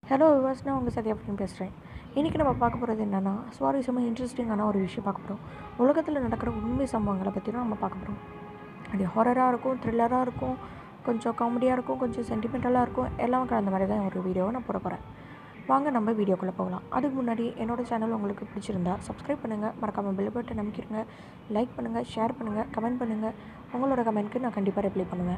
hello விவாஸ் நான் உங்கள் சத்யா அப்படின்னு பேசுகிறேன் இன்றைக்கி நம்ம பார்க்க போகிறது என்னென்னா சுவாரஸ்யமாக இன்ட்ரெஸ்டிங்கான ஒரு விஷயம் பார்க்க போகிறோம் உலகத்தில் நடக்கிற உண்மை சம்பவங்களை பற்றி தான் நம்ம பார்க்க போகிறோம் அது ஹாரராக இருக்கும் த்ரில்லராக இருக்கும் கொஞ்சம் காமெடியாக இருக்கும் கொஞ்சம் சென்டிமெண்டலாக இருக்கும் எல்லாம் கலந்த மாதிரி தான் ஒரு வீடியோவை நான் போட போகிறேன் வாங்க நம்ம வீடியோக்குள்ளே போகலாம் அதுக்கு முன்னாடி என்னோடய சேனல் உங்களுக்கு பிடிச்சிருந்தா சப்ஸ்கிரைப் பண்ணுங்கள் மறக்காமல் பெல் பட்டன் நம்பிக்கிறங்க லைக் பண்ணுங்கள் ஷேர் பண்ணுங்கள் கமெண்ட் பண்ணுங்கள் உங்களோட கமெண்ட்க்கு நான் கண்டிப்பாக ரிப்ளை பண்ணுவேன்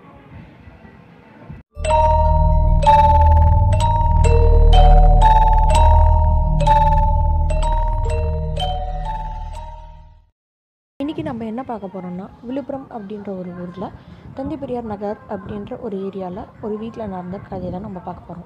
இன்றைக்கி நம்ம என்ன பார்க்க போகிறோம்னா விழுப்புரம் அப்படின்ற ஒரு ஊரில் தந்தை பெரியார் நகர் அப்படின்ற ஒரு ஏரியாவில் ஒரு வீட்டில் நடந்த கதையை தான் நம்ம பார்க்க போகிறோம்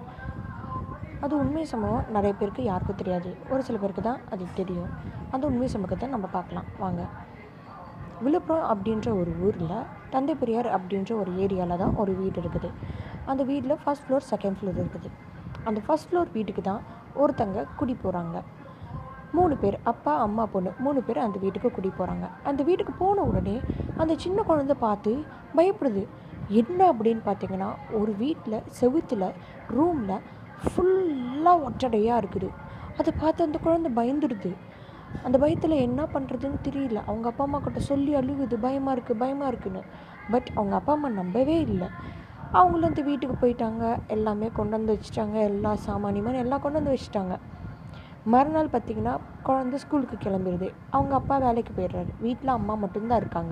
அது உண்மை சம்பவம் நிறைய பேருக்கு யாருக்கும் தெரியாது ஒரு சில பேருக்கு தான் அது தெரியும் அந்த உண்மை சம்பவத்தை நம்ம பார்க்கலாம் வாங்க விழுப்புரம் அப்படின்ற ஒரு ஊரில் தந்தை பெரியார் அப்படின்ற ஒரு ஏரியாவில் தான் ஒரு வீடு இருக்குது அந்த வீட்டில் ஃபஸ்ட் ஃப்ளோர் செகண்ட் ஃப்ளோர் இருக்குது அந்த ஃபஸ்ட் ஃப்ளோர் வீட்டுக்கு தான் ஒருத்தங்க குடி போகிறாங்க மூணு பேர் அப்பா அம்மா பொண்ணு மூணு பேர் அந்த வீட்டுக்கு குடி போகிறாங்க அந்த வீட்டுக்கு போன உடனே அந்த சின்ன குழந்தை பார்த்து பயப்படுது என்ன அப்படின்னு பார்த்தீங்கன்னா ஒரு வீட்டில் செவுத்தில் ரூமில் ஃபுல்லாக ஒற்றடையாக இருக்குது அதை பார்த்து அந்த குழந்தை பயந்துடுது அந்த பயத்தில் என்ன பண்ணுறதுன்னு தெரியல அவங்க அப்பா அம்மா கிட்ட சொல்லி அழுகுது பயமாக இருக்குது பயமாக இருக்குன்னு பட் அவங்க அப்பா அம்மா நம்பவே இல்லை அவங்களும் அந்த வீட்டுக்கு போயிட்டாங்க எல்லாமே கொண்டு வந்து வச்சுட்டாங்க எல்லா சாமானியமான எல்லாம் கொண்டு வந்து வச்சுட்டாங்க மறுநாள் பார்த்திங்கன்னா குழந்த ஸ்கூலுக்கு கிளம்பிடுது அவங்க அப்பா வேலைக்கு போயிடுறாரு வீட்டில் அம்மா மட்டும்தான் இருக்காங்க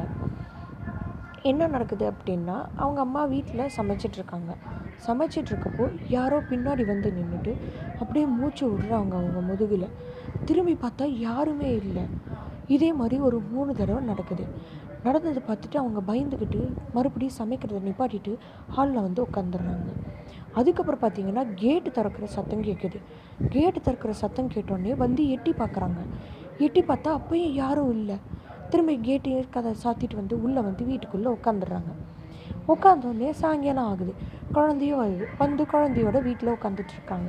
என்ன நடக்குது அப்படின்னா அவங்க அம்மா வீட்டில் சமைச்சிட்ருக்காங்க சமைச்சிட்ருக்கப்போ யாரோ பின்னாடி வந்து நின்றுட்டு அப்படியே மூச்சு விடுறாங்க அவங்க முதுகில் திரும்பி பார்த்தா யாருமே இல்லை இதே மாதிரி ஒரு மூணு தடவை நடக்குது நடந்ததை பார்த்துட்டு அவங்க பயந்துக்கிட்டு மறுபடியும் சமைக்கிறத நிப்பாட்டிட்டு ஹாலில் வந்து உட்காந்துடுறாங்க அதுக்கப்புறம் பார்த்தீங்கன்னா கேட்டு திறக்கிற சத்தம் கேட்குது கேட்டு திறக்கிற சத்தம் கேட்டோடனே வந்து எட்டி பார்க்குறாங்க எட்டி பார்த்தா அப்பயும் யாரும் இல்லை திரும்பி கேட்டு கதை சாத்திட்டு வந்து உள்ளே வந்து வீட்டுக்குள்ளே உட்காந்துடுறாங்க உட்காந்தோடனே சாயங்காலம் ஆகுது குழந்தையும் வருது வந்து குழந்தையோட வீட்டில் உட்காந்துட்டு இருக்காங்க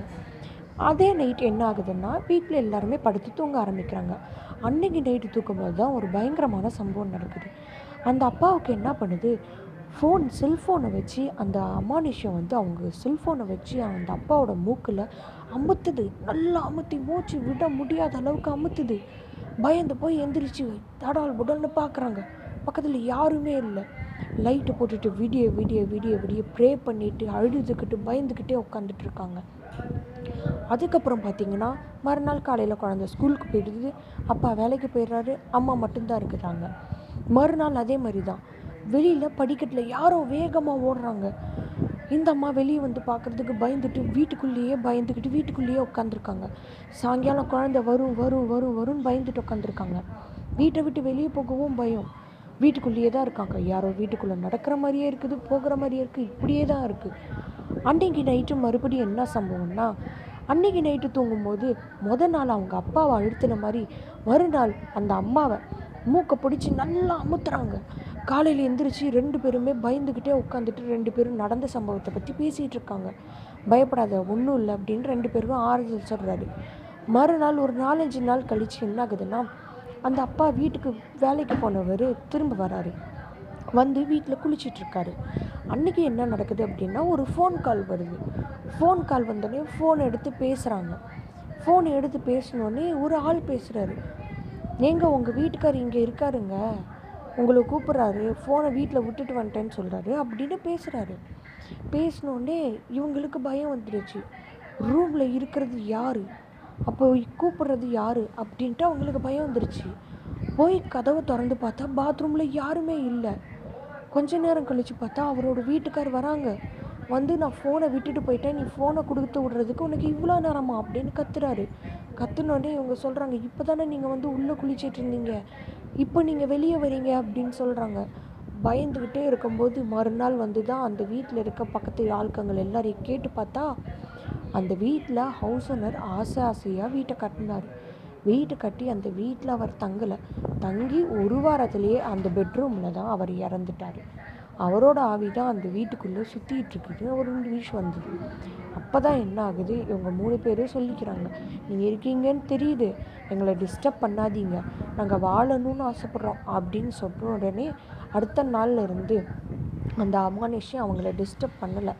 அதே நைட் என்ன ஆகுதுன்னா வீட்டில் எல்லாருமே படுத்து தூங்க ஆரம்பிக்கிறாங்க அன்னைக்கு நைட்டு தூக்கும்போது தான் ஒரு பயங்கரமான சம்பவம் நடக்குது அந்த அப்பாவுக்கு என்ன பண்ணுது ஃபோன் செல்ஃபோனை வச்சு அந்த அமானுஷம் வந்து அவங்க செல்ஃபோனை வச்சு அந்த அப்பாவோட மூக்கில் அமுத்துது நல்லா அமுத்தி மூச்சு விட முடியாத அளவுக்கு அமுத்துது பயந்து போய் எந்திரிச்சு தடால் புடல்னு பார்க்குறாங்க பக்கத்தில் யாருமே இல்லை லைட்டு போட்டுட்டு விடிய விடிய விடிய விடிய ப்ரே பண்ணிட்டு அழுதுகிட்டு பயந்துக்கிட்டே உட்காந்துட்டு இருக்காங்க அதுக்கப்புறம் பார்த்தீங்கன்னா மறுநாள் காலையில் குழந்த ஸ்கூலுக்கு போயிடுது அப்பா வேலைக்கு போயிடுறாரு அம்மா மட்டும்தான் இருக்கிறாங்க மறுநாள் அதே மாதிரி தான் வெளியில் படிக்கட்டில் யாரோ வேகமாக ஓடுறாங்க இந்த அம்மா வெளியே வந்து பார்க்குறதுக்கு பயந்துட்டு வீட்டுக்குள்ளேயே பயந்துக்கிட்டு வீட்டுக்குள்ளேயே உட்காந்துருக்காங்க சாயங்காலம் குழந்தை வரும் வரும் வரும் வரும்னு பயந்துட்டு உட்காந்துருக்காங்க வீட்டை விட்டு வெளியே போகவும் பயம் வீட்டுக்குள்ளேயே தான் இருக்காங்க யாரோ வீட்டுக்குள்ளே நடக்கிற மாதிரியே இருக்குது போகிற மாதிரியே இருக்குது இப்படியே தான் இருக்குது அன்னைக்கு நைட்டு மறுபடியும் என்ன சம்பவம்னா அன்னைக்கு நைட்டு தூங்கும்போது முத நாள் அவங்க அப்பாவை அழுத்தின மாதிரி மறுநாள் அந்த அம்மாவை மூக்கை பிடிச்சி நல்லா அமுத்துறாங்க காலையில் எந்திரிச்சு ரெண்டு பேருமே பயந்துக்கிட்டே உட்காந்துட்டு ரெண்டு பேரும் நடந்த சம்பவத்தை பற்றி பேசிகிட்டு இருக்காங்க பயப்படாத ஒன்றும் இல்லை அப்படின்னு ரெண்டு பேருக்கும் ஆறுதல் சொல்கிறாரு மறுநாள் ஒரு நாலஞ்சு நாள் கழித்து என்ன ஆகுதுன்னா அந்த அப்பா வீட்டுக்கு வேலைக்கு போனவர் திரும்ப வராரு வந்து வீட்டில் குளிச்சிட்ருக்காரு அன்றைக்கி என்ன நடக்குது அப்படின்னா ஒரு ஃபோன் கால் வருது ஃபோன் கால் வந்தோடனே ஃபோன் எடுத்து பேசுகிறாங்க ஃபோன் எடுத்து பேசினோடனே ஒரு ஆள் பேசுகிறாரு ஏங்க உங்கள் வீட்டுக்கார் இங்கே இருக்காருங்க உங்களை கூப்பிட்றாரு ஃபோனை வீட்டில் விட்டுட்டு வந்துட்டேன்னு சொல்கிறாரு அப்படின்னு பேசுகிறாரு பேசினோடனே இவங்களுக்கு பயம் வந்துடுச்சு ரூமில் இருக்கிறது யார் அப்போ கூப்பிட்றது யார் அப்படின்ட்டு அவங்களுக்கு பயம் வந்துருச்சு போய் கதவை திறந்து பார்த்தா பாத்ரூமில் யாருமே இல்லை கொஞ்ச நேரம் கழித்து பார்த்தா அவரோட வீட்டுக்கார் வராங்க வந்து நான் ஃபோனை விட்டுட்டு போயிட்டேன் நீ ஃபோனை கொடுத்து விட்றதுக்கு உனக்கு இவ்வளோ நேரமா அப்படின்னு கத்துறாரு கத்துனோடனே இவங்க சொல்கிறாங்க இப்போ தானே நீங்கள் வந்து உள்ளே குளிச்சிட்டு இருந்தீங்க இப்போ நீங்கள் வெளியே வரீங்க அப்படின்னு சொல்கிறாங்க பயந்துக்கிட்டே இருக்கும்போது மறுநாள் வந்து தான் அந்த வீட்டில் இருக்க பக்கத்து ஆட்கங்கள் எல்லாரையும் கேட்டு பார்த்தா அந்த வீட்டில் ஹவுஸ் ஓனர் ஆசை ஆசையாக வீட்டை கட்டினார் வீட்டை கட்டி அந்த வீட்டில் அவர் தங்கலை தங்கி ஒரு வாரத்திலேயே அந்த பெட்ரூமில் தான் அவர் இறந்துட்டார் அவரோட ஆவி தான் அந்த வீட்டுக்குள்ளே சுற்றிட்டு இருக்குது ஒரு நிமிஷம் வந்தது அப்போ தான் என்ன ஆகுது இவங்க மூணு பேரும் சொல்லிக்கிறாங்க நீங்கள் இருக்கீங்கன்னு தெரியுது எங்களை டிஸ்டர்ப் பண்ணாதீங்க நாங்கள் வாழணும்னு ஆசைப்பட்றோம் அப்படின்னு சொன்ன உடனே அடுத்த நாள்ல இருந்து அந்த அமானுஷம் அவங்கள டிஸ்டர்ப் பண்ணலை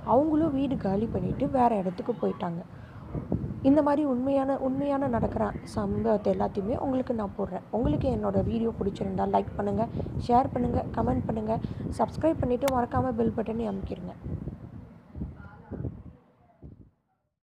அவங்களும் வீடு காலி பண்ணிவிட்டு வேறு இடத்துக்கு போயிட்டாங்க இந்த மாதிரி உண்மையான உண்மையான நடக்கிற சம்பவத்தை எல்லாத்தையுமே உங்களுக்கு நான் போடுறேன் உங்களுக்கு என்னோடய வீடியோ பிடிச்சிருந்தா லைக் பண்ணுங்கள் ஷேர் பண்ணுங்கள் கமெண்ட் பண்ணுங்கள் சப்ஸ்கிரைப் பண்ணிவிட்டு மறக்காமல் பெல் பட்டனை அமைக்கிருங்க